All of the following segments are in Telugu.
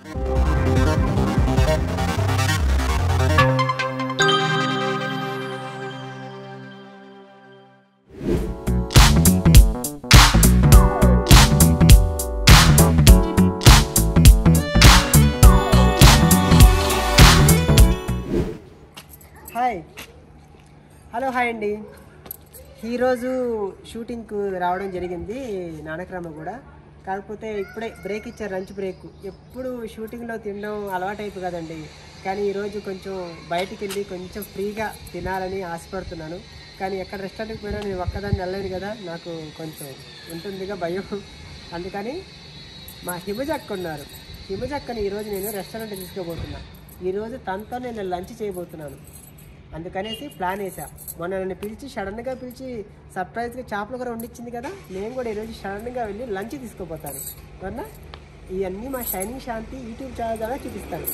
హాయ్ హలో హాయ్ అండి ఈరోజు షూటింగ్కు రావడం జరిగింది నానక్రమ కూడా కాకపోతే ఇప్పుడే బ్రేక్ ఇచ్చారు లంచ్ బ్రేక్ ఎప్పుడు షూటింగ్లో తినడం అలవాటైపు కదండి కానీ ఈరోజు కొంచెం బయటికి వెళ్ళి కొంచెం ఫ్రీగా తినాలని ఆశపడుతున్నాను కానీ ఎక్కడ రెస్టారెంట్కి పోయినా నేను ఒక్కదాన్ని వెళ్ళలేను కదా నాకు కొంచెం ఉంటుందిగా భయం అందుకని మా హిమజక్క ఉన్నారు హిమజక్కని ఈరోజు నేను రెస్టారెంట్ తీసుకోబోతున్నా ఈరోజు తనతో నేను లంచ్ చేయబోతున్నాను అందుకనేసి ప్లాన్ వేసా మొన్న నన్ను పిలిచి సడన్గా పిలిచి సర్ప్రైజ్గా చేపలు కూడా వండించింది కదా నేను కూడా ఈరోజు సడన్గా వెళ్ళి లంచ్ తీసుకోపోతాను అవునా ఇవన్నీ మా షైనింగ్ శాంతి యూట్యూబ్ ఛానల్ ద్వారా చూపిస్తాను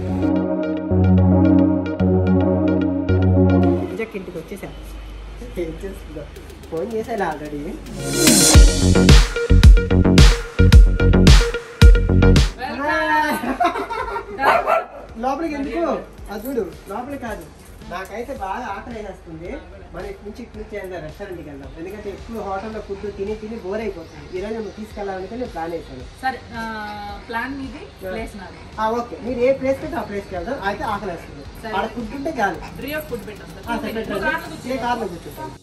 నిజక్ ఇంటికి వచ్చేసా ఏం చేస్తుందా ఫోన్ చేశాను ఆల్రెడీ లోపలికి ఎందుకు అది చూడు లోపలికి కాదు నాకైతే బాగా ఆకలి వేసేస్తుంది మన ఇటు నుంచి ఇటు నుంచి ఏదైనా రెస్టారెంట్కి వెళ్దాం ఎందుకంటే ఎక్కువ హోటల్లో ఫుడ్ తిని తిని బోర్ అయిపోతుంది ఈ రోజు నువ్వు తీసుకెళ్ళాలనుకుని నేను ప్లాన్ వేసాను సరే ప్లాన్ ఇది ప్లేస్ నాది ఆ, ఓకే మీరు ఏ ప్లేస్ పెట్టి ఆ ప్లేస్కి వెళ్దాం అయితే ఆకలి వేస్తుంది సరే. ఆడ ఫుడ్ ఉంటే చాలు రియో ఫుడ్ ఆ, పెట్టాను సరే, పెట్టండి. నేను కార్లో కూర్చుంటాను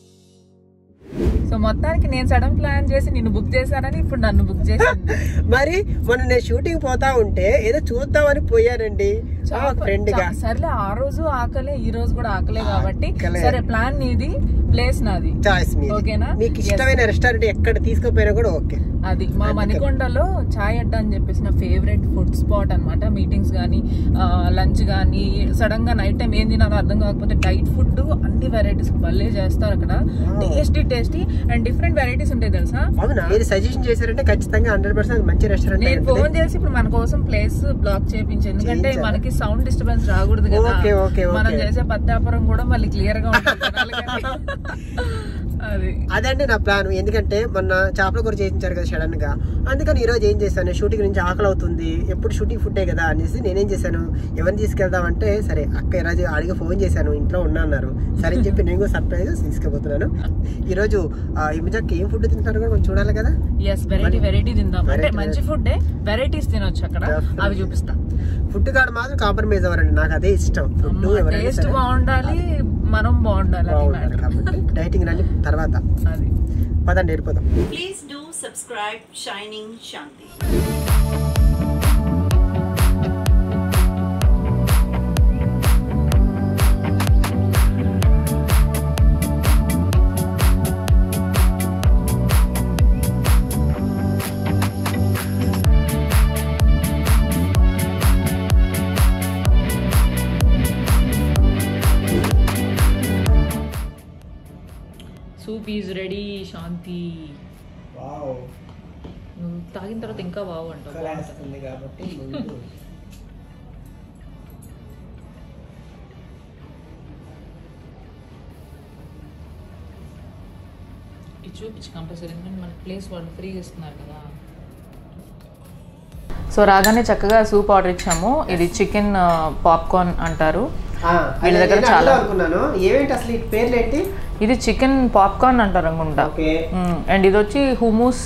సో మొత్తానికి నేను సడన్ ప్లాన్ చేసి నిన్ను బుక్ చేశానని ఇప్పుడు నన్ను బుక్ చేసింది మరి మొన్న నేను షూటింగ్ పోతా ఉంటే ఏదో చూద్దామని పోయానండి ఫ్రెండ్ గా చా- సర్లే ఆ రోజు ఆకలే ఈ రోజు కూడా ఆకలే కాబట్టి ఆకలే. సరే ప్లాన్ నీది ప్లేస్ నాది చాయిస్ మీ ఓకేనా? మీకు Yes. ఇష్టమైన రెస్టారెంట్ ఎక్కడ తీసుకుపోయినా కూడా ఓకే అది మా మణికొండలో చాయ్ అడ్డా అని చెప్పేసి నా ఫేవరెట్ ఫుడ్ స్పాట్ అన్నమాట మీటింగ్స్ కానీ లంచ్ కానీ సడన్ గా నైట్ టైం ఏం తినాలో అర్థం కాకపోతే డైట్ ఫుడ్ అన్ని వెరైటీస్ భలే చేస్తారు అక్కడ tasty tasty and different varieties ఉంటాయి తెలుసా అవునా మీరు సజెషన్ చేశారంటే ఖచ్చితంగా హండ్రెడ్ పర్సెంట్ మంచి రెస్టారెంట్ నేను ఫోన్ చేసి ఇప్పుడు మన కోసం ప్లేస్ బ్లాక్ చేయించి ఎందుకంటే చేయించారా? మనకి సౌండ్ డిస్టర్బెన్స్ రాకూడదు కదా ఓకే, ఓకే, ఓకే. మనం చేసే పత్యాపురం కూడా మళ్ళీ క్లియర్ గా ఉంటుంది జనాలు కానీ. అది అదండి నా ప్లాన్ ఎందుకంటే మొన్న చేపల కూర చేయించారు కదా సడన్ గా అందుకని ఈ రోజు ఏం చేశాను షూటింగ్ నుంచి ఆకలి అవుతుంది ఎప్పుడు షూటింగ్ ఫుడ్డే కదా అనేసి నేనేం చేశాను ఎవరిని తీసుకెళ్దామంటే సరే అక్క ఈ రోజు అడిగి ఫోన్ చేశాను ఇంట్లో ఉన్నా అన్నారు సరే అని చెప్పి నేను కూడా సర్ప్రైజ్ తీసుకుపోతున్నాను ఈ రోజు ఇమిజాక్ ఏం ఫుడ్ తింటున్నారు కూడా మనం చూడాలి కదా ఎస్ వెరైటీ వెరైటీ తిందాం అంటే Variety, మంచి ఫుడ్ వెరైటీస్ తినొచ్చు అక్కడ Definitely. అవి చూపిస్తా ఫుడ్ కాడ మాత్రం కాంప్రమైజ్ అవ్వరండి నాకు అదే ఇష్టం ఫుడ్ ఎవరైనా టేస్ట్ సరే బాగుండాలి మనం బాగుండాలి అది బాగుండాలి matter. కాబట్టి డైటింగ్ రండి తర్వాత అది పదండి వెళ్ళిపోదాం Please do subscribe Shining Shanti. Soup is ready Shanti wow నువ్వు తాగిన తర్వాత ఇంకా బాగు అంటావు బాగుంటుంది. కాబట్టి ఇది చూపించి కంపల్సరీ ఎందుకంటే మన ప్లేస్ వాళ్ళు ఫ్రీగా ఇస్తున్నారు కదా సో రాగానే చక్కగా సూప్ ఆర్డర్ ఇచ్చాము ఇది చికెన్ పాప్కార్న్ అంటారు వీళ్ళ దగ్గర చాలా- అనుకున్నాను ఏమేంటి అసలు ఈ పేర్లు ఏంటి ఇది చికెన్ పాప్కార్న్ అంటారు అనుకుంటా ఓకే అండ్ ఇది వచ్చి హుమూస్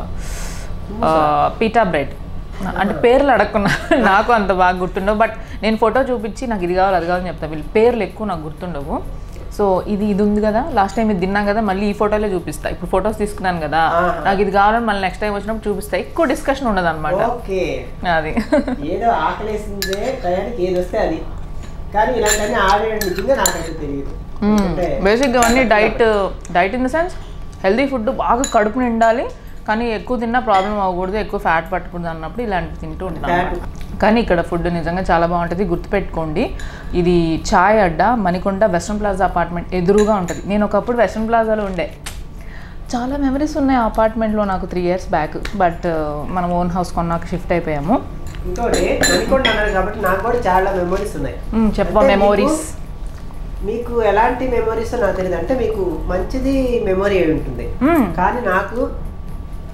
పీటా బ్రెడ్ అంటే పేర్లు అడగకున్నా నాకు అంత బాగా గుర్తుండవు బట్ నేను ఫోటో చూపించి నాకు ఇది కావాలి అది కావాలని చెప్తాను వీళ్ళు పేర్లు ఎక్కువ నాకు గుర్తుండవు సో ఇది ఇది ఉంది కదా లాస్ట్ టైం ఇది తిన్నాం కదా మళ్ళీ ఈ ఫోటోలే చూపిస్తా ఇప్పుడు ఫొటోస్ తీసుకున్నాను కదా ఆహా. నాకు ఇది కావాలని మళ్ళీ నెక్స్ట్ టైం వచ్చినప్పుడు చూపిస్తా ఎక్కువ డిస్కషన్ ఉండదు అనమాట ఓకే అది ఏదో ఆకలేసిందే టయానికి ఏది వస్తే అది కానీ ఇలాంటివన్నీ ఆడేయడం నిజంగా నాకైతే తెలియదు ఎందుకంటే బేసిక్గా అన్నీ diet diet in the sense healthy food బాగా కడుపు నిండాలి కానీ ఎక్కువ తిన్నా ప్రాబ్లం అవ్వకూడదు ఎక్కువ ఫ్యాట్ పట్టకూడదు అన్నప్పుడు ఇలాంటివి తింటూ ఉంటాం Fat. కానీ ఇక్కడ ఫుడ్ నిజంగా చాలా బాగుంటుంది గుర్తుపెట్టుకోండి ఇది Chai Adda Manikonda Western Plaza apartment ఎదురుగా ఉంటుంది నేను ఒకప్పుడు వెస్ట్రన్ ప్లాజాలో ఉండే చాలా మెమరీస్ ఉన్నాయి ఆ అపార్ట్మెంట్లో నాకు త్రీ ఇయర్స్ బ్యాక్ బట్ మనం ఓన్ హౌస్ కొన్నాక షిఫ్ట్ అయిపోయాము ఇంకోటి మణికొండ అన్నారు కాబట్టి నాకు కూడా చాలా మెమరీస్ ఉన్నాయి మ్మ్, చెప్పు అంటే మెమోరీస్ మీకు- మీకు ఎలాంటి మెమరీస్ నాకు తెలియదు అంటే మీకు మంచిది మెమరీ అయి ఉంటుంది మ్మ్. కానీ నాకు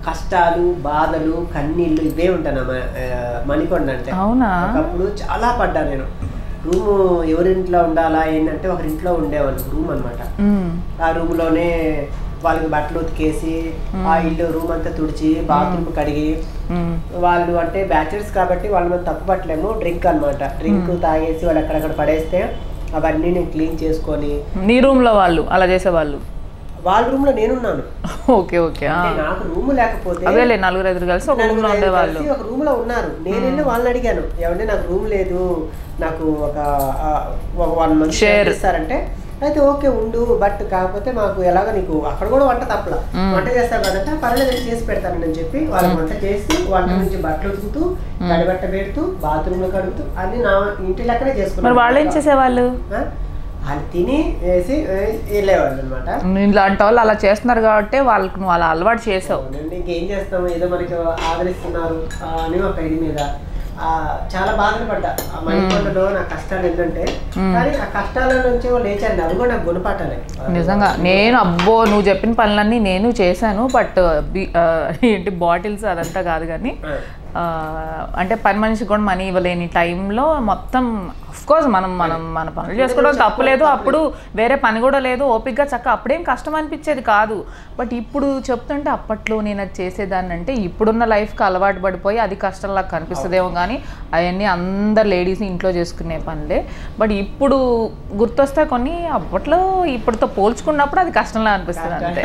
కష్టాలు బాధలు కన్నీళ్ళు ఇవే ఉంటాను మణికొండ అంటే అవునా? ఒకప్పుడు చాలా పడ్డా నేను రూము ఎవరింట్లో ఉండాలా ఏంటంటే ఒకరింట్లో ఉండేవాళ్ళు రూమ్ అన్నమాట మ్మ్. ఆ రూమ్ లోనే వాళ్ళకి బట్టలు ఉతికేసి ఆ ఇల్లు రూమ్ అంతా తుడిచి బాత్రూమ్ కడిగి మ్మ్. వాళ్ళు అంటే బ్యాచిలర్స్ కాబట్టి వాళ్ళ మీద తప్పు పట్టలేము డ్రింక్ అన్నమాట డ్రింక్ తాగేసి వాళ్ళు అక్కడక్కడ పడేస్తే అవన్నీ నేను క్లీన్ చేసుకొని నీ రూమ్లో వాళ్ళు అలా చేసేవాళ్ళు వాళ్ళ రూమ్ లో నేనున్నాను ఓకే ఓకే ఆ. అంటే నాకు రూమ్ లేకపోతే అదేలే నలుగురు ఎదురు కలిసి ఒక రూమ్లో నలుగురు ఐదు ఉండేవాళ్ళు కలిసి ఒక రూమ్ లో ఉన్నారు నేను వెళ్ళి వాళ్ళని అడిగాను ఏమంటే నాకు రూమ్ లేదు నాకు ఒక ఆ, ఒక వన్ మంత్ Share. ఇస్తారంటే అయితే ఓకే ఉండు బట్ కాకపోతే మాకు ఎలాగ నీకు అక్కడ కూడా వంట తప్పల వంట చేస్తావు కదంటే పర్లేదు నేను చేసి పెడతాను అని చెప్పి వాళ్ళకి వంట చేసి వంట నుంచి బట్టలు ఉతుకుతూ కడిబట్ట పెడుతూ బాత్రూమ్ లో కడుగుతూ అన్ని నా ఇంటి లెక్కనే మరి చేసుకున్నాను వాళ్ళు ఏం చేసేవాళ్ళు ఆ? వాళ్ళు తిని వేసి ఏ, వెళ్ళేవాళ్ళు అనమాట ఇలాంటి వాళ్ళు అలా చేస్తున్నారు కాబట్టి వాళ్ళకి నువ్వు అలా అలవాటు చేసావు అవునండి ఇంకేం చేస్తాము ఏదో మనకి ఆదరిస్తున్నారు ఆ, అని ఒక ఇది మీద ఆ, చాలా బాధలు పడ్డా ఆ మైకొండలో నా కష్టాలు ఏంటంటే కానీ ఆ కష్టాల నుంచి వాళ్ళు లేచారండి అవి కూడా నాకు గుణపాఠాలే నిజంగా నేను అబ్బో నువ్వు చెప్పిన పనులన్నీ నేను చేశాను బట్ ఏంటి బాటిల్స్ అదంతా కాదు కానీ ఆ. ఆ, అంటే పని మనిషికి కూడా మనీ ఇవ్వలేని టైంలో మొత్తం కోర్స్ మనం మనం మన పనులు చేసుకోవడం తప్పులేదు అప్పుడు వేరే పని కూడా లేదు ఓపిక్గా చక్క అప్పుడేం కష్టం అనిపించేది కాదు బట్ ఇప్పుడు చెప్తుంటే అప్పట్లో నేను అది చేసేదాన్ని అంటే ఇప్పుడున్న లైఫ్కి అలవాటు పడిపోయి అది కష్టంలా కనిపిస్తుందేమో కానీ అవన్నీ అందరు లేడీస్ ఇంట్లో చేసుకునే పనులే బట్ ఇప్పుడు గుర్తొస్తే కొన్ని అప్పట్లో ఇప్పటితో పోల్చుకున్నప్పుడు అది కష్టంలా అనిపిస్తుంది అంతే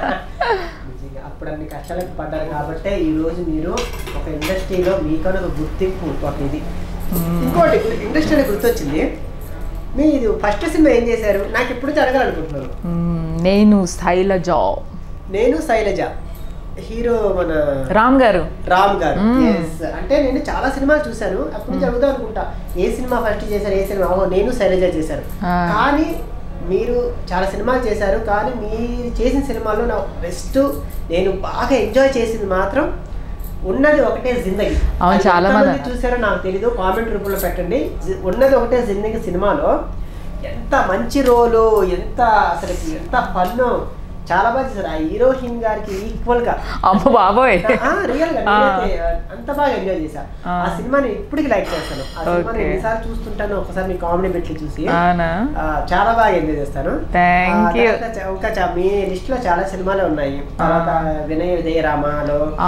నిజంగా అప్పుడు అన్ని కష్టాలకు పడ్డారు కాబట్టి ఈ రోజు మీరు ఒక ఇండస్ట్రీలో మీకన్నా ఒక గుర్తింపు ఒక ఇది ఇంకోటి ఇండస్ట్రీ గుర్తొచ్చింది మీ ఇది ఫస్ట్ సినిమా ఏం చేశారు నాకు ఎప్పుడు జరగాలనుకుంటున్నారు మ్మ్, నేను శైలజా నేను శైలజ హీరో మన రామ్ గారు రామ్ గారు Yes. అంటే నేను చాలా సినిమాలు చూశాను అప్పుడు నుంచి అడుగుదాం అనుకుంటా ఏ సినిమా ఫస్ట్ చేశారు ఏ సినిమా ఓహో నేను శైలజ చేశాను ఆ. కానీ మీరు చాలా సినిమాలు చేశారు కానీ మీరు చేసిన సినిమాల్లో నా బెస్ట్ నేను బాగా ఎంజాయ్ చేసింది మాత్రం ఉన్నది ఒకటే జిందగీ అవును, అది చాలా ఎంతమంది మంది- చూసారో నాకు తెలీదు కామెంట్ రూపంలో పెట్టండి జి- ఉన్నది ఒకటే జిందగీ సినిమాలో ఎంత మంచి రోలు ఎంత అసలు ఎంత ఫన్ చాలా బాగా చేశారు ఆ హీరోయిన్ గారికి ఈక్వల్ గా అమ్మ బాబోయ్ రియల్ గా ఆ. నేనైతే అంత బాగా ఎంజాయ్ చేశా ఆ. ఆ సినిమాని ఇప్పటికి లైక్ చేస్తాను ఆ సినిమాని Okay. ఎన్నిసార్లు చూస్తుంటాను ఒకసారి మీ కామెడీ పెట్టి చూసి అవునా ఆ, చాలా బాగా ఎంజాయ్ చేస్తాను Thank ఆ, you. తర్వాత చ- ఇంకా చ- మీ లిస్ట్ లో చాలా సినిమాలు ఉన్నాయి తర్వాత వినయ విజయ రామాలో ఆ,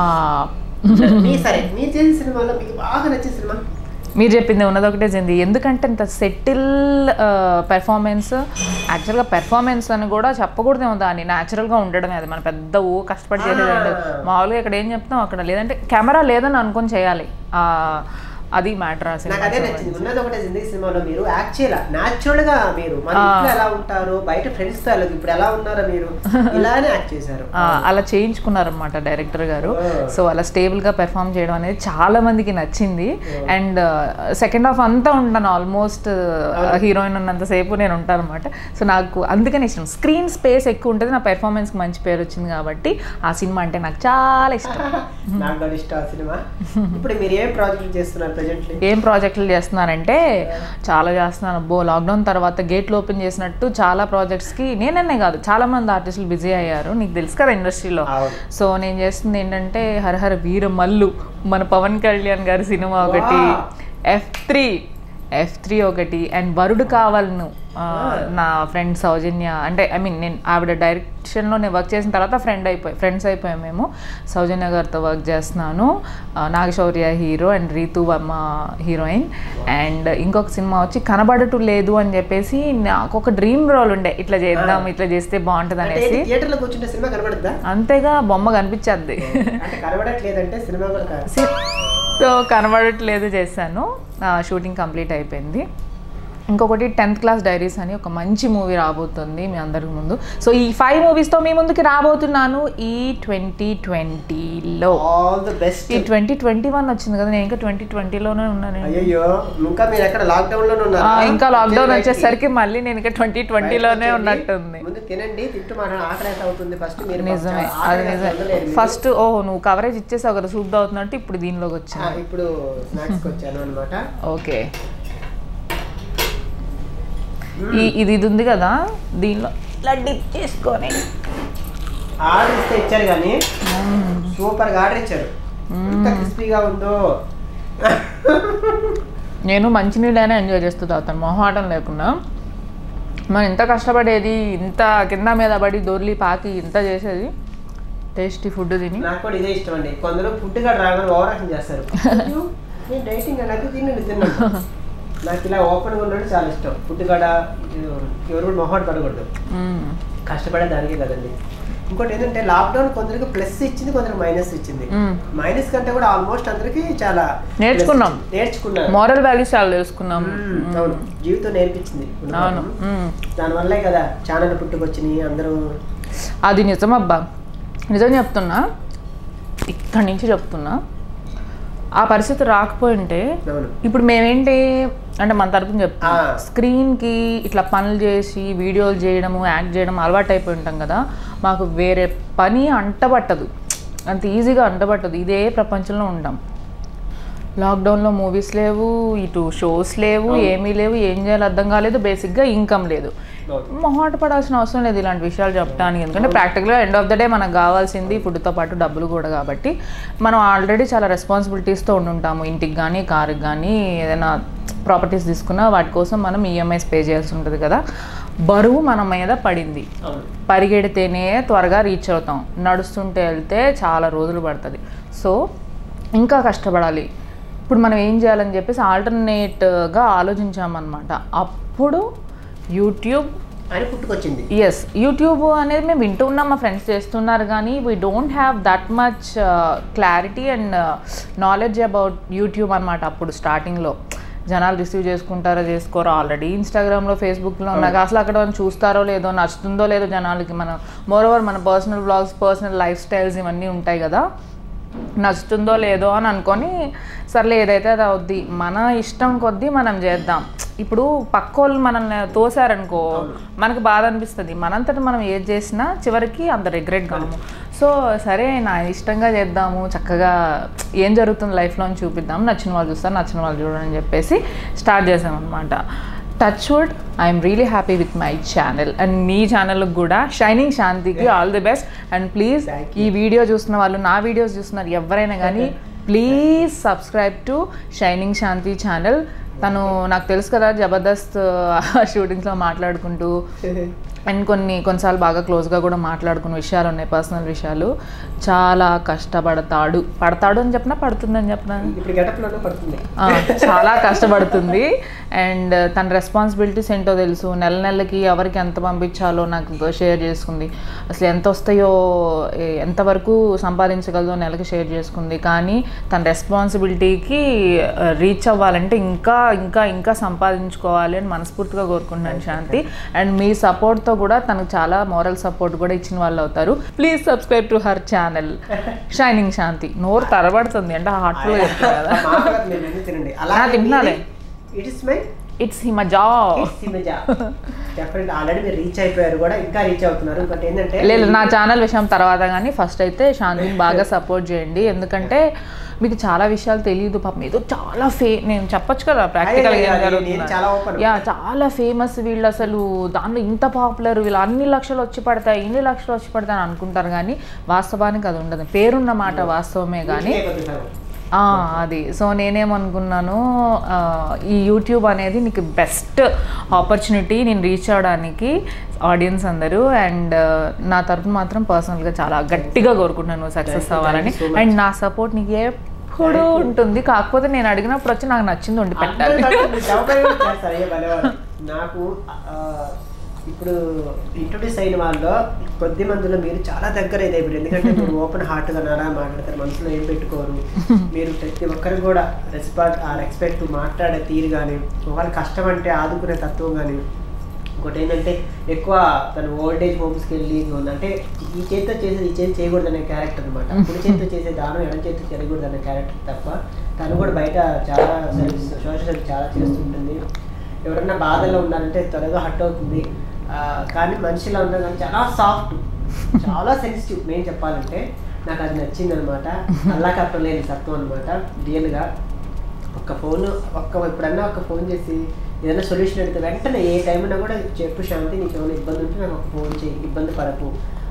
మీ సరే మీరు చేసిన సినిమాలో మీకు బాగా నచ్చిన సినిమా మీరు చెప్పింది ఉన్నది ఒకటే జింది ఎందుకంటే ఇంత సెటిల్ పెర్ఫార్మెన్స్ యాక్చువల్గా పెర్ఫార్మెన్స్ అని కూడా చెప్పకూడదేమో దాన్ని న్యాచురల్గా ఉండడమే అది మన పెద్ద ఓ కష్టపడి చేసేది అంటే మామూలుగా ఇక్కడ ఏం చెప్తాం అక్కడ లేదంటే కెమెరా లేదని అనుకొని చేయాలి ఆ, అది మ్యాటర్ నాకు అదే నచ్చింది ఉన్నది ఒకటే జిందగీ సినిమాలో మీరు యాక్చువల్ న్యాచురల్ గా మీరు మన ఇంట్లో ఎలా ఉంటారు బయట ఫ్రెండ్స్ తో ఎలా- ఇప్పుడు ఎలా ఉన్నారో మీరు ఇలానే యాక్ట్ చేశారు ఆ, అలా చేయించుకున్నారన్నమాట డైరెక్టర్ గారు Oh. సో అలా స్టేబుల్గా పెర్ఫామ్ చేయడం అనేది చాలా మందికి నచ్చింది అండ్ సెకండ్ హాఫ్ అంతా ఉంటాను ఆల్మోస్ట్ హీరోయిన్ ఉన్నంతసేపు నేను ఉంటాను అనమాట సో నాకు అందుకని ఇష్టం స్క్రీన్ స్పేస్ ఎక్కువ ఉంటుంది నా పెర్ఫార్మెన్స్కి మంచి పేరు వచ్చింది కాబట్టి ఆ సినిమా అంటే నాకు చాలా ఇష్టం నాకు కూడా ఇష్టం ఆ సినిమా ఇప్పుడు మీరు ఏం ప్రాజెక్ట్ చేస్తున్నారు ప్రెజెంట్లీ ఏం ప్రాజెక్టులు చేస్తున్నానంటే చాలా చేస్తున్నాను బో లాక్డౌన్ తర్వాత గేట్లు ఓపెన్ చేసినట్టు చాలా ప్రాజెక్ట్స్కి నేననే కాదు చాలా మంది ఆర్టిస్టులు బిజీ అయ్యారు నీకు తెలుసు కదా ఇండస్ట్రీలో అవును. సో నేను చేస్తుంది ఏంటంటే హరహర వీర మల్లు మన పవన్ కళ్యాణ్ గారి సినిమా ఒకటి Wow. F three F three ఒకటి అండ్ వరుడు కావాలను ఆ, నా ఫ్రెండ్ సౌజన్య అంటే ఐ మీన్ నేను ఆవిడ డైరెక్షన్లో నేను వర్క్ చేసిన తర్వాత ఫ్రెండ్ అయిపోయి ఫ్రెండ్స్ అయిపోయాం మేము సౌజన్య గారితో వర్క్ చేస్తున్నాను ఆ, Naga Shaurya hero and Ritu Varma heroine and ఇంకొక సినిమా వచ్చి కనబడటు లేదు అని చెప్పేసి నాకు ఒక డ్రీమ్ రోల్ ఉండే ఇట్లా చేద్దాం ఇట్లా చేస్తే బాగుంటుంది అంటే అనేసి థియేటర్ లో కూర్చుంటే సినిమా కనబడుద్దా అంతేగా బొమ్మ కనిపించేద్ది అంటే కనబడట్లేదంటే సినిమా కూడా కాదు. సో కనబడట్లేదు చేశాను షూటింగ్ కంప్లీట్ అయిపోయింది ఇంకొకటి టెన్త్ క్లాస్ డైరీస్ అని ఒక మంచి మూవీ రాబోతుంది మీ అందరి ముందు సో ఈ ఫైవ్ మూవీస్తో మీ ముందుకి రాబోతున్నాను ఈ ట్వంటీ ట్వంటీలో ఆల్ ది బెస్ట్ ఈ ట్వంటీ ట్వంటీ వన్ వచ్చింది కదా నేను ఇంకా ట్వంటీ ట్వంటీలోనే ఉన్నాను అయ్యో ఇంకా మీరు ఎక్కడ లాక్డౌన్ లోనే ఆ, ఉన్నారా ఇంకా లాక్డౌన్ బయటికి- వచ్చేసరికి మళ్ళీ నేను ఇంకా ట్వంటీ ట్వంటీలోనే బయటికి ఉన్నట్టుంది ముందు తినండి తింటూ మాట ఆకలి ఎంత అవుతుంది ఫస్ట్ మీరు నిజమే చాలా అది ఆకలి నిజమే ఉండలేరు మీరు. ఫస్ట్ ఓహో నువ్వు కవరేజ్ ఇచ్చేసావు కదా సూప్ అవుతున్నట్టు ఇప్పుడు దీనిలోకి ఆ, వచ్చాను ఇప్పుడు స్నాక్స్ వచ్చాను అనమాట ఓకే ఈ ఇది ఇది ఉంది కదా దీనిలో ఇలా డిప్ చేసుకొని ఆర్డర్ ఇస్తే ఇచ్చారు కానీ సూపర్ గా ఆర్డర్ ఇచ్చారు ఎంత క్రిస్పీగా ఉందో నేను మంచినీళ్ళైనా ఎంజాయ్ చేస్తూ తాగుతాను మొహాటం లేకుండా మనం ఇంత కష్టపడేది ఇంత కింద మీద పడి దొర్లి పాకి ఇంత చేసేది టేస్టీ ఫుడ్ తిని నాకు కూడా ఇదే ఇష్టం అండి కొందరు ఫుడ్ కూడా రాగానే ఓవర్ యాక్షన్ చేస్తారు అయ్యో, నేను డైటింగ్ నాకు తినండి తిన్నాను నాకు ఇలా ఓపెన్గా ఉండడం చాలా ఇష్టం ఫుడ్ కాడ ఎవరు కూడా మొహాట్ పడకూడదు మ్మ్. కష్టపడే దానికే కదండి ఇంకోటి ఏంటంటే లాక్డౌన్ కొందరికి ప్లస్ ఇచ్చింది కొందరికి మైనస్ ఇచ్చింది మ్మ్. మైనస్ కంటే కూడా ఆల్మోస్ట్ అందరికి చాలా నేర్చుకున్నాం. plus ఇచ్చింది. నేర్చుకున్నారు మోరల్ వాల్యూస్ చాలా తెలుసుకున్నాం మ్మ్. అవును జీవితం నేర్పించింది అవును మ్మ్. దానివల్లే కదా ఛానల్ పుట్టుకొచ్చినాయి అందరూ అది నిజమబ్బా నిజం చెప్తున్నా ఇక్కడి నుంచి చెప్తున్నా ఆ పరిస్థితి రాకపోయింటే అవును ఇప్పుడు మేమేంటి అంటే మన తరపున చెప్తాం ఆ. స్క్రీన్కి ఇట్లా పనులు చేసి వీడియోలు చేయడము యాక్ట్ చేయడం అలవాటు అయిపోయి ఉంటాం కదా మాకు వేరే పని అంటబట్టదు అంత ఈజీగా అంటబట్టదు ఇదే ప్రపంచంలో ఉంటాం లాక్డౌన్లో మూవీస్ లేవు ఇటు షోస్ లేవు ఏమీ లేవు ఏం చేయాలో అర్థం కాలేదు బేసిక్గా ఇన్కమ్ లేదు అవును. మొహాట పడాల్సిన అవసరం లేదు ఇలాంటి విషయాలు చెప్పడానికి ఎందుకంటే ప్రాక్టికల్గా ఎండ్ ఆఫ్ ద డే మనకు కావాల్సింది ఫుడ్తో పాటు డబ్బులు కూడా కాబట్టి మనం ఆల్రెడీ చాలా రెస్పాన్సిబిలిటీస్తో ఉండుంటాము ఇంటికి కానీ కారుకి కానీ ఏదైనా ప్రాపర్టీస్ తీసుకున్నా వాటి కోసం మనం ఈఎంఐస్ పే చేయాల్సి ఉంటుంది కదా బరువు మన మీద పడింది అవును పరిగెడితేనే త్వరగా రీచ్ అవుతాం నడుస్తుంటే వెళ్తే చాలా రోజులు పడుతుంది సో ఇంకా కష్టపడాలి ఇప్పుడు మనం ఏం చేయాలని చెప్పేసి ఆల్టర్నేట్గా ఆలోచించామన్నమాట అప్పుడు యూట్యూబ్ అని పుట్టుకొచ్చింది ఎస్ యూట్యూబ్ అనేది మేము వింటూ ఉన్నాం మా ఫ్రెండ్స్ చేస్తున్నారు కానీ we don't have that much clarity and knowledge about YouTube అనమాట అప్పుడు స్టార్టింగ్లో జనాలు రిసీవ్ చేసుకుంటారో చేసుకోరో ఆల్రెడీ ఇన్స్టాగ్రామ్లో ఫేస్బుక్లో నాకు అసలు అక్కడ మనం చూస్తారో లేదో నచ్చుతుందో లేదో జనాలకి మనం మోరోవర్ మన personal blogs personal lifestyles ఇవన్నీ ఉంటాయి కదా నచ్చుతుందో లేదో అని అనుకొని సర్లే ఏదైతే అది అవుద్ది మన ఇష్టం కొద్దీ మనం చేద్దాం ఇప్పుడు పక్కోళ్ళు మనల్ని తోసారనుకో మనకు బాధ అనిపిస్తుంది మనంతట మనం ఏది చేసినా చివరికి అంత రిగ్రెట్ కాము సో సరే నా ఇష్టంగా చేద్దాము చక్కగా ఏం జరుగుతుంది లైఫ్లో అని చూపిద్దాం నచ్చిన వాళ్ళు చూస్తారు నచ్చిన వాళ్ళు చూడని అని చెప్పేసి స్టార్ట్ చేసామన్నమాట touch wood I'm really happy with my channel and మీ ఛానల్కి కూడా షైనింగ్ శాంతికి all the best and please Thank ఈ వీడియో చూస్తున్న వాళ్ళు నా వీడియోస్ చూస్తున్నారు ఎవరైనా కానీ please subscribe to shining Shanti channel తను నాకు తెలుసు కదా జబర్దస్త్ షూటింగ్స్లో మాట్లాడుకుంటూ అండ్ కొన్ని కొన్నిసార్లు బాగా క్లోజ్గా కూడా మాట్లాడుకున్న విషయాలు ఉన్నాయి పర్సనల్ విషయాలు చాలా కష్టపడతాడు పడతాడు అని చెప్పినా పడుతుందని చెప్పినా ఇప్పుడు గెటప్లోనే పడుతుంది ఆ, చాలా కష్టపడుతుంది అండ్ తన రెస్పాన్సిబిలిటీస్ ఏంటో తెలుసు నెల నెలకి ఎవరికి ఎంత పంపించాలో నాకు షేర్ చేసుకుంది అసలు ఎంత వస్తాయో ఏ- ఎంతవరకు సంపాదించగలదో నెలకి షేర్ చేసుకుంది కానీ తన రెస్పాన్సిబిలిటీకి రీచ్ అవ్వాలంటే ఇంకా ఇంకా ఇంకా సంపాదించుకోవాలి అని మనస్ఫూర్తిగా కోరుకుంటున్నాను శాంతి అండ్ మీ సపోర్ట్తో కూడా తనకు చాలా మోరల్ సపోర్ట్ కూడా ఇచ్చిన వాళ్ళు అవుతారు please subscribe to her channel shining Shanti నోరు తరబడుతుంది అంటే హార్ట్ఫుల్గా చెప్తాను కదా మామూలుగా మీరు ఎన్ని తినండి ఆ, తింటున్నాలే. It is my it's Himaja definite already మీరు రీచ్ అయిపోయారు కూడా ఇంకా రీచ్ అవుతున్నారు ఇంకోటి ఏంటంటే లేదు నా ఛానల్ విషయం తర్వాత కానీ ఫస్ట్ అయితే శాంతిని బాగా సపోర్ట్ చేయండి ఎందుకంటే మీకు చాలా విషయాలు తెలియదు పాపం ఏదో చాలా ఫే నేను చెప్పొచ్చు కదా ప్రాక్టికల్ అయ్యో, ఏం అది జరుగుతుంది నేను చాలా open. యా చాలా ఫేమస్ వీళ్ళు అసలు దాంట్లో ఇంత పాపులర్ వీళ్ళు అన్ని లక్షలు వచ్చి పడతాయి ఇన్ని లక్షలు వచ్చి పడతాయి అని అనుకుంటారు కానీ వాస్తవానికి అది ఉండదు పేరున్న మాట వాస్తవమే కానీ ఇంటికే కొద్దిగా ఆ, అది సో నేనేమనుకున్నాను ఆ, ఈ యూట్యూబ్ అనేది నీకు బెస్ట్ ఆపర్చునిటీ నేను రీచ్ అవడానికి ఆడియన్స్ అందరూ అండ్ నా తరపున మాత్రం పర్సనల్గా చాలా గట్టిగా కోరుకుంటున్నాను సక్సెస్ Thank you, అవ్వాలని thank you so much. And నా సపోర్ట్ నీకు ఎప్పుడు ఉంటుంది కాకపోతే నేను అడిగినప్పుడు వచ్చి నాకు నచ్చింది వండి పెట్టాలి అందరూ నాకు చౌకగా కూడా చేస్తారు, అయ్యో భలేవారు. నాకు ఆ, ఇప్పుడు ఇంట్రొడ్యూస్ అయిన వాళ్ళు కొద్ది మందిలో మీరు చాలా దగ్గర అయితే ఇప్పుడు ఎందుకంటే మీరు ఓపెన్ హార్ట్ గా నాలా మాట్లాడతారు మనసులో ఏం పెట్టుకోరు మీరు ప్రతి ఒక్కరు కూడా రెస్పాన్స్ ఆ రెస్పెక్ట్ మాట్లాడే తీరు కానీ వాళ్ళ కష్టం అంటే ఆదుకునే తత్వం కానీ ఇంకోటి ఏంటంటే ఎక్కువ తను ఓల్డ్ ఏజ్ హోమ్స్కి వెళ్ళి అంటే ఈ చేతితో చేసేది ఈ చేతి చేయకూడదు అనే క్యారెక్టర్ అనమాట కుడి చేతితో చేసే దానం ఎడం చేతితో చేయకూడదు అనే క్యారెక్టర్ తప్ప తను కూడా బయట చాలా సర్వీస్ సోషల్ సర్వీస్ చాలా చేస్తుంటుంది ఎవరైనా బాధల్లో ఉన్నారంటే త్వరగా హట్ అవుతుంది ఆ, కానీ మనిషిలో ఉన్నా కానీ చాలా సాఫ్ట్ చాలా సెన్సిటివ్ నేను చెప్పాలంటే నాకు అది నచ్చింది అనమాట అల్లా కట్టలేని సత్వం అనమాట రియల్గా ఒక్క ఫోన్ ఒక్క ఎప్పుడన్నా ఒక ఫోన్ చేసి ఏదైనా సొల్యూషన్ అడిగితే వెంటనే ఏ టైం అయినా కూడా చెప్పు శాంతి నీకు ఏమైనా ఇబ్బంది ఉంటే నాకు ఒక ఫోన్ చేయి ఇబ్బంది పడకు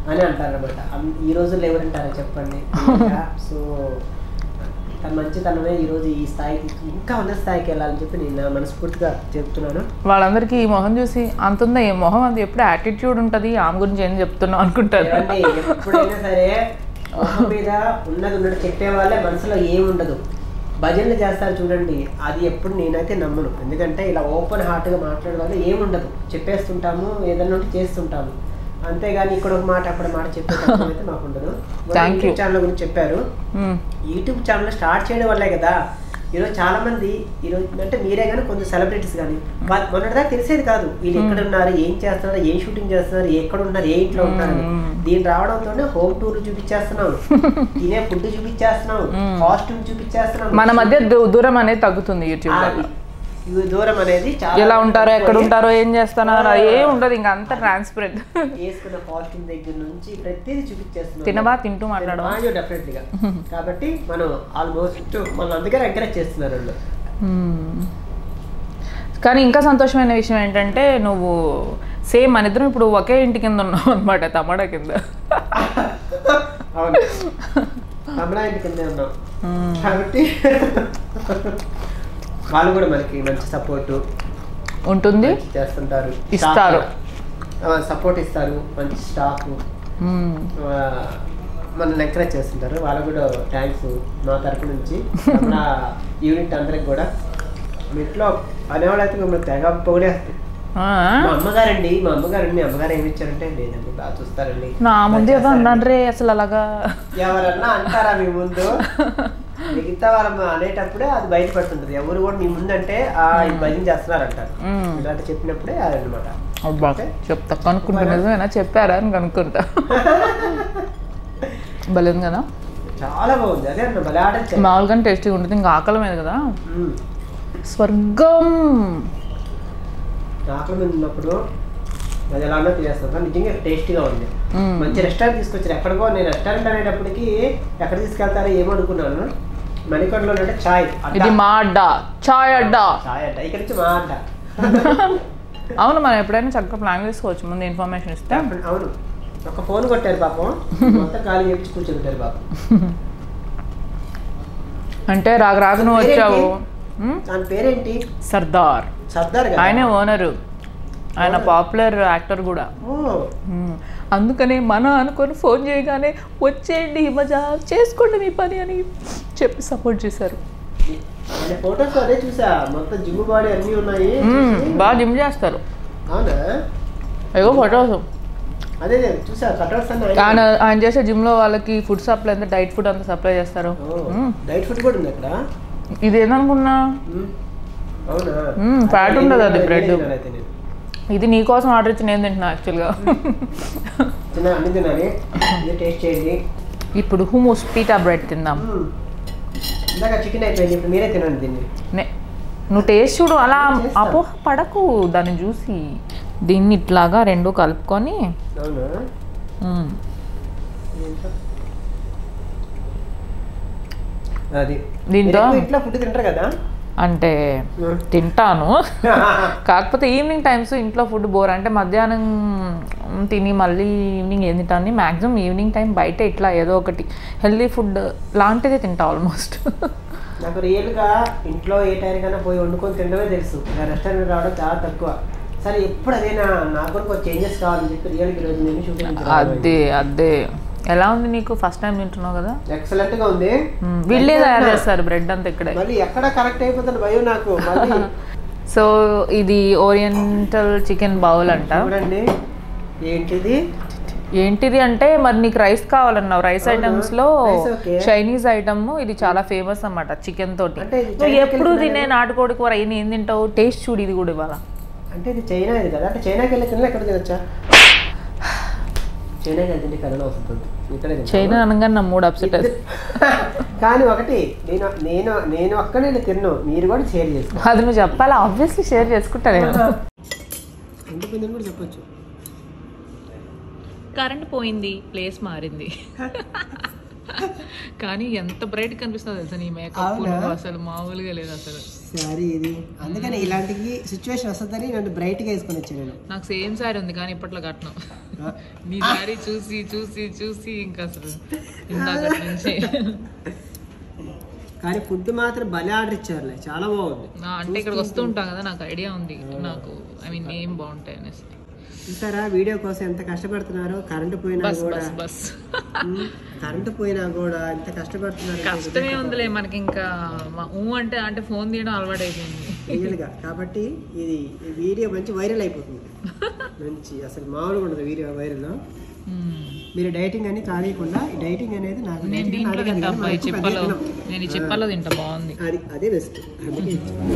అని అంటారు అనమాట ఈ రోజుల్లో ఎవరంటారా చెప్పండి సో తన మంచితనమే ఈ రోజు ఈ స్థాయికి ఇంకా ఉన్నత స్థాయికి వెళ్ళాలని చెప్పి నేను నా మనస్ఫూర్తిగా చెప్తున్నాను వాళ్ళందరికీ ఈ మొహం చూసి అంతుందా ఈ మొహం అది ఎప్పుడు యాటిట్యూడ్ ఉంటుంది ఆమె గురించి ఏం చెప్తున్నావు అనుకుంటారు ఏమండి ఎప్పుడైనా సరే మొహం మీద ఉన్నది ఉన్నట్టు చెప్పే వాళ్ళే మనసులో ఏముండదు భజనలు చేస్తారు చూడండి అది ఎప్పుడు నేనైతే నమ్మను ఎందుకంటే ఇలా ఓపెన్ హార్ట్గా మాట్లాడే వల్ల ఏముండదు చెప్పేస్తుంటాము ఏదైనా ఒకటి చేస్తుంటాము అంతేగాని ఇక్కడ ఒక మాట అక్కడ మాట చెప్పే తత్వం అయితే మాకు ఉండదు Thank you. ఛానల్ గురించి చెప్పారు మ్మ్. యూట్యూబ్ ఛానల్ స్టార్ట్ చేయడం వల్లే కదా ఈరోజు చాలా మంది ఈరోజు అంటే మీరే కానీ కొంచెం సెలబ్రిటీస్ కానీ వాళ్ళు మొన్నటిదాకా తెలిసేది కాదు వీళ్ళు ఎక్కడ ఉన్నారు ఏం చేస్తున్నారు ఏం షూటింగ్ చేస్తున్నారు ఎక్కడ ఉన్నారు ఏ ఇంట్లో ఉన్నారు మ్మ్. దీని రావడంతోనే హోమ్ టూర్ చూపించేస్తున్నాం తినే ఫుడ్ చూపించేస్తున్నాం మ్మ్. కాస్ట్యూమ్ చూపించేస్తున్నాం మన మధ్య దూ- దూరం అనేది తగ్గుతుంది యూట్యూబ్ ఆ, వల్ల ఈ దూరం అనేది చాలా ఎలా ఉంటారో ఎక్కడ తక్కువ. ఉంటారో ఏం చేస్తున్నారు ఏం ఉండదు ఇంకా అంత ట్రాన్స్పరెంట్ వేసుకున్న కాస్ట్యూమ్ దగ్గర నుంచి ప్రతిదీ చూపించేస్తున్నాం తినవా తింటూ మాట్లాడవా డెఫినెట్లీగా కాబట్టి మనం ఆల్మోస్ట్ మనం అందుకనే ఎంకరేజ్ చేస్తున్నారు వాళ్ళు మ్మ్. కానీ ఇంకా సంతోషమైన విషయం ఏంటంటే నువ్వు సేమ్ మన ఇద్దరం ఇప్పుడు ఒకే ఇంటి కింద ఉన్నావు అనమాట తమడా కింద అవును కమలా ఇంటి కిందే ఉన్నాం మ్మ్. కాబట్టి వాళ్ళు కూడా మనకి మంచి సపోర్ట్ ఉంటుంది చేస్తుంటారు ఇస్తారు. సపోర్ట్ ఇస్తారు మంచి స్టాఫ్ మ్మ్. మనల్ని ఎంకరేజ్ చేస్తుంటారు వాళ్ళకు కూడా థ్యాంక్స్ మా తరపు నుంచి మన యూనిట్ అందరికి కూడా మీ ఇంట్లో అనేవాళ్ళు అయితే మిమ్మల్ని తెగ పొగిడేస్తారు ఆ? మా అమ్మగారండి మా అమ్మగారు మీ అమ్మగారు ఏమి ఇచ్చారంటే లేదండి బాగా చూస్తారండి నా ముందు ఏదో బాగా చేస్తారండి." అన్నాను రే అసలు అలాగా ఎవరన్నా అంటారా మీ ముందు మిగతా వాళ్ళ అనేటప్పుడే అది బయటపడుతుంటది ఎవరు కూడా మీ ముందు అంటే ఆ ఇది భజన చేస్తున్నారు అంటారు మ్మ్. ఇలాంటి చెప్పినప్పుడే అదనమాట అబ్బా చెప్తా కనుక్కుంటా నిజమేనా చెప్పారా అని కనుక్కుంటా బలేదు కదా చాలా బాగుంది అదే అన్న భలే ఆడచ్చు మామూలుగానే టేస్టీగా ఉంటుంది ఇంకా ఆకలి మీద కదా స్వర్గం ఆకలి మీద ఉన్నప్పుడు అది ఎలా ఉన్నా తినేస్తాం కానీ నిజంగా టేస్టీగా ఉంది మ్మ్. మంచి రెస్టారెంట్ తీసుకొచ్చారు ఎక్కడికో నేను రెస్టారెంట్ అనేటప్పటికి ఎక్కడ తీసుకెళ్తారో ఏమో అనుకున్నాను మణికొండలో అంటే చాయ్ అడ్డా. ఇది మా అడ్డా చాయ్ అడ్డా చాయ్ అడ్డా ఇక్కడ నుంచి మా అడ్డ అవును మనం ఎప్పుడైనా చక్కగా ప్లాన్ చేసుకోవచ్చు ముందు ఇన్ఫర్మేషన్ ఇస్తే అవును ఒక ఫోన్ కొట్టారు పాపం మొత్తం ఖాళీ చేపించి కూర్చోబెట్టారు పాపం అంటే రాక రాక నువ్వు వచ్చావు ఉమ్, దాని పేరేంటి సర్దార్ సర్దార్ కదా ఆయనే ఓనరు ఆయన పాపులర్ యాక్టర్ కూడా ఓ ఉమ్, అందుకని మన అనుకొని ఫోన్ చేయగానే వచ్చేయండి మజా చేసుకోండి మీ పని అని చెప్పి సపోర్ట్ చేశారు ఆయన ఫొటోస్ అదే చూసా మొత్తం జిమ్ బాడీ అన్నీ ఉన్నాయి ఉమ్, చూసి, బాగా జిమ్ చేస్తారు అవునా ఏవో ఫొటోస్ అదే చూసా కటౌట్స్ అన్నీ ఆయన- ఆయన ఆయన చేసే జిమ్లో వాళ్ళకి ఫుడ్ సప్లై అంతా డైట్ ఫుడ్ అంతా సప్లై చేస్తారు ఓ, ఉమ్, డైట్ ఫుడ్ కూడా ఉంది అక్కడ ఇది ఏందనుకున్నా ఉమ్, అవునా మ్మ్, fat అయితే ఉండదు నేను అది తినలేదు, bread. తినలేదు అయితే నేను. ఇది నీకోసం ఆర్డర్ ఇచ్చి నేను తింటున్నా యాక్చువల్గా తిన్నా అన్ని తినాలి ఇది టేస్ట్ చేయండి ఇప్పుడు హుమూస్ పీటా బ్రెడ్ తిందాం మ్మ్. ఇందాక చికెన్ అయిపోయింది ఇప్పుడు మీరే తినండి దీన్ని నే- నువ్వు టేస్ట్ చూడు అలా చేస్తా. అపోహ పడకు దాన్ని చూసి దీన్ని ఇట్లాగా రెండు కలుపుకొని అవునా మ్మ్. ఏంటో? అది దీంతో? మీరు ఎక్కువ ఇంట్లో ఫుడ్ తింటారు కదా అంటే మ్మ్. తింటాను కాకపోతే ఈవినింగ్ టైమ్స్ ఇంట్లో ఫుడ్ బోర్ అంటే మధ్యాహ్నం తిని మళ్ళీ ఈవినింగ్ ఏం తింటాను మ్యాక్సిమం ఈవినింగ్ టైం బయట ఇట్లా ఏదో ఒకటి హెల్దీ ఫుడ్ లాంటిదే తింటా ఆల్మోస్ట్ నాకు రియల్గా ఇంట్లో ఏ టైంకైనా పోయి వండుకొని తినడమే తెలుసు రెస్టారెంట్ రావడం చాలా తక్కువ సరే ఎప్పుడు అదేనా నాకు కూడా కొంచెం చేంజెస్ కావాలని చెప్పి రియల్గా ఈరోజు నేను షూటింగ్ అదే అదే ఎలా ఉంది నీకు ఫస్ట్ టైం తింటున్నావు కదా ఎక్సలెంట్ గా ఉంది మ్మ్. వీళ్ళే తయారు చేస్తారు బ్రెడ్ అంతా ఇక్కడే మళ్ళీ ఎక్కడ కరెక్ట్ అయిపోతుంది భయం నాకు మళ్ళీ సో ఇది ఓరియంటల్ చికెన్ బౌల్ అంట చూడండి ఏంటిది ఏంటిది అంటే మరి నీకు రైస్ కావాలన్నావు రైస్ అవునా? ఐటమ్స్ లో Rice okay. చైనీస్ ఐటమ్ ఇది చాలా ఫేమస్ అన్నమాట చికెన్ తోటి అంటే ఇది నువ్వు చైనాకి ఎప్పుడు వెళ్తున్నా తినే నాటుకోడి కూర ఏం ఏం తింటావు టేస్ట్ చూడు ఇది కూడా ఇవాళ అంటే ఇది చైనా ఇది కదా అంటే చైనాకి వెళ్ళి తినలే ఎక్కడ తినొచ్చా చైనాకి వెళ్తుంటే కరోనా వస్తుంది ఇక్కడే తింటావా? చైనా అనగానే నా మూడు అప్సెట్ ఇద్దరు- కానీ ఒకటి నేను నేను నేను ఒక్కనే తిన్ను మీరు కూడా షేర్ చేసుకో అది నువ్వు చెప్పాలి ఆబ్వియస్లీ షేర్ చేసుకుంటా నేను ఉండిపోయిందని కూడా చెప్పొచ్చు కరెంట్ పోయింది ప్లేస్ మారింది కానీ ఎంత బ్రైట్ కనిపిస్తుందో తెలుసా నీ మేకప్ అవునా? అసలు మామూలుగా లేదు అసలు సారీ ఇది అందుకని ఇలాంటి సిచ్యువేషన్ వస్తుందని నన్ను బ్రైట్గా వేసుకొని వచ్చాను నేను నాకు సేమ్ సారీ ఉంది కానీ ఇప్పట్లో కట్నం ఆ, నీ సారీ చూసి చూసి చూసి ఇంకా అసలు ఇందాక నుంచి కానీ ఫుడ్ మాత్రం భలే ఆర్డర్ ఇచ్చారులే చాలా బాగుంది నా అంటే ఇక్కడికి వస్తూ ఉంటాం కదా నాకు ఐడియా ఉంది నాకు ఐ మీన్ ఏం బాగుంటాయి అనేసి చూసారా వీడియో కోసం ఎంత కష్టపడుతున్నారో కరెంటు పోయినా బస్ కూడా బస్ బస్ ఉమ్, కరెంటు పోయినా కూడా ఎంత కష్టపడుతున్నారు కష్టమే ఉందిలే మనకి ఇంకా మా- ఊ అంటే అంటే ఫోన్ తీయడం అలవాటు అయిపోయింది రియల్గా కాబట్టి ఇది ఈ వీడియో మంచి వైరల్ అయిపోతుంది మంచి అసలు మామూలుగా ఉండదు వీడియో వైరల్ మ్మ్. మీరు డైటింగ్ అని కానియకుండా ఈ డైటింగ్ అనేది నాకు నేను డైటింగ్ దీంట్లో అడగాలి తింటా కానీ అబ్బాయి మనం ఎక్కువ చిప్పలో అదే తినం. నేను ఈ చిప్పలో తింటా బాగుంది అది అదే బెస్ట్ అందుకే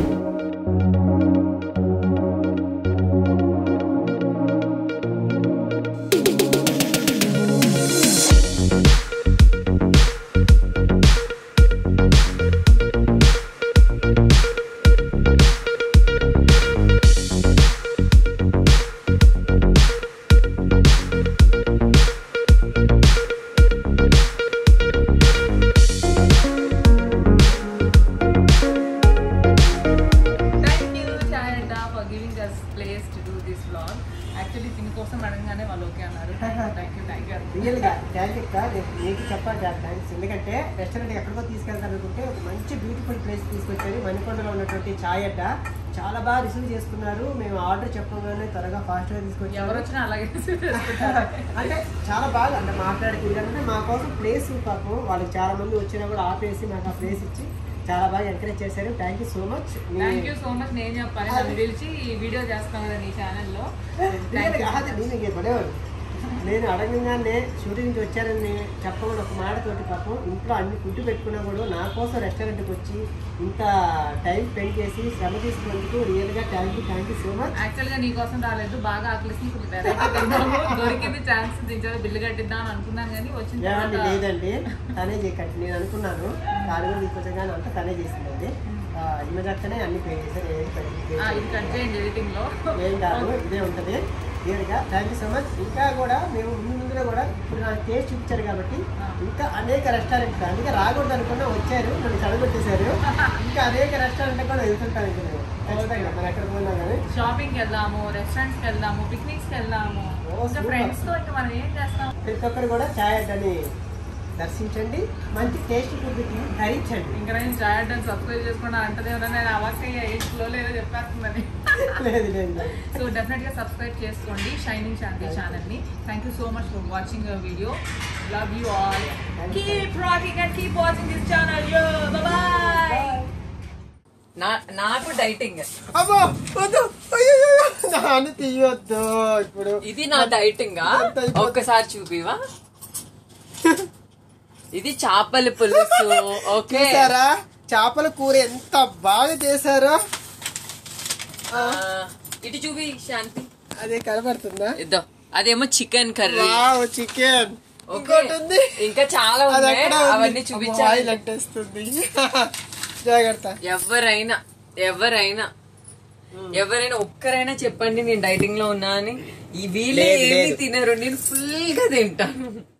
థ్యాంక్ యూ చాయ్ అంట for giving us place to do this vlog actually దీనికోసం అడగగానే వాళ్ళు ఓకే అన్నారు థ్యాంక్ యూ థ్యాంక్ యూ రియల్గా థ్యాంక్ యూ అక్క నేను నీకు చెప్పాలి థ్యాంక్స్ ఎందుకంటే రెస్టారెంట్ ఎక్కడికో తీసుకెళ్తాను అనుకుంటే ఒక మంచి బ్యూటిఫుల్ ప్లేస్ తీసుకొచ్చారు మణికొండలో ఉన్నటువంటి ఛాయ్ అడ్డ చాలా బాగా రిసీవ్ చేసుకున్నారు మేము ఆర్డర్ చెప్పగానే త్వరగా ఫాస్ట్గా ఎవరు తీసుకొచ్చారు వచ్చినా అలాగే అంటే చాలా బాగా అంటే మాట్లాడుకుంటారంటే మా కోసం ప్లేస్ పాపం వాళ్ళకి చాలా మంది వచ్చినా కూడా ఆపేసి మాకు ఆ ప్లేస్ ఇచ్చి చాలా బాగా ఎంకరేజ్ చేశారు thank you so much thank you so much నేను చెప్పాలి నన్ను పిలిచి ఈ వీడియో చేస్తాం కదా నీ ఛానల్లో నేను పడేవాడు నేను అడగంగానే షూటింగ్ నుంచి వచ్చారని చెప్పకుండా ఒక మాటతోటి పాపం ఇంట్లో అన్ని ఫుడ్ పెట్టుకున్నా కూడా నా కోసం రెస్టారెంట్కి వచ్చి ఇంత టైం స్పెండ్ చేసి శ్రమ తీసుకున్నందుకు రియల్గా thank you thank you so much actual గా నీ కోసం రాలేదు బాగా ఆకలిసి ఇప్పుడు వెరైటీ తిందాము దొరికింది ఛాన్స్ దించాలి బిల్లు కట్టిద్దాం అని అనుకున్నాను కానీ వచ్చిన ఏమండి తర్వాత లేదండి తనే చేయకండి నేను అనుకున్నాను కారు కూడా తీసుకొచ్చాను కానీ అంతా తనే చేసిందండి ఆ, ఈమె దక్కనే అన్ని పే చేశారు ఏది పని ఆ, ఇది కట్ చేయండి ఎడిటింగ్ లో ఏం కాదు ఇదే ఉంటుంది క్లియర్గా థ్యాంక్ యూ సో మచ్ ఇంకా కూడా మేము ముందు ముందులో కూడా ఇప్పుడు నాకు టేస్ట్ చూపించారు కాబట్టి ఇంకా అనేక రెస్టారెంట్ అందుకే రాకూడదు అనుకున్నా వచ్చారు నన్ను చదవగొట్టేశారు ఇంకా అనేక రెస్టారెంట్ కూడా వెళ్తుంటాను ఇంకా నేను ఖచ్చితంగా మనం ఎక్కడ పోయినా కానీ షాపింగ్ కి వెళ్దాము రెస్టారెంట్స్ కి వెళ్దాము పిక్నిక్స్ కి వెళ్దాము ఓ, ఇంకా super. ఫ్రెండ్స్ తో ఇంకా మనం ఏం చేస్తాం ప్రతి ఒక్కరు కూడా ఛాయ్ అడ్డని దర్శించండి మంచి టేస్ట్ ఫుడ్ ధరించండి ఇంకా నేను చాయ్ అడ్డాన్ని సబ్స్క్రైబ్ చేసుకున్నా అంటదే ఉన్నా నేను అవాక్కయ్య ఏజ్లో లేదో చెప్పేస్తుందని లేదు లేదు సో డెఫినెట్ గా సబ్స్క్రైబ్ చేసుకోండి షైనింగ్ శాంతి ఛానల్ ని thank you so much for watching our video love you all keep rocking and keep watching this channel yo bye నా నాకు డైటింగ్ అబ్బో వద్దు అయ్యయ్యో, నాన్న తీయొద్దు ఇప్పుడు ఇది నా డైటింగ్ ఎంత అయిపోతుంది? ఒక్కసారి చూపివా ఇది చేపల పులుసు ఓకే చూసారా చేపల కూర ఎంత బాగా చేశారో ఆ, ఇటు చూపి శాంతి అదే కనబడుతుందా ఇద్దాం అదేమో chicken curry wow chicken okay ఇంకోటి ఉంది ఇంకా చాలా అది ఉన్నాయి ఎక్కడ ఉంది? అవన్నీ అమ్మో, చూపించాలి ఆయిల్ అంటేస్తుంది జాగ్రత్త ఎవరైనా ఎవరైనా ఎవరైనా ఒక్కరైనా చెప్పండి నేను డైటింగ్ లో ఉన్నా అని ఈ వీళ్ళు లేదు, ఏమి లేదు. తినరు నేను ఫుల్ గా తింటాను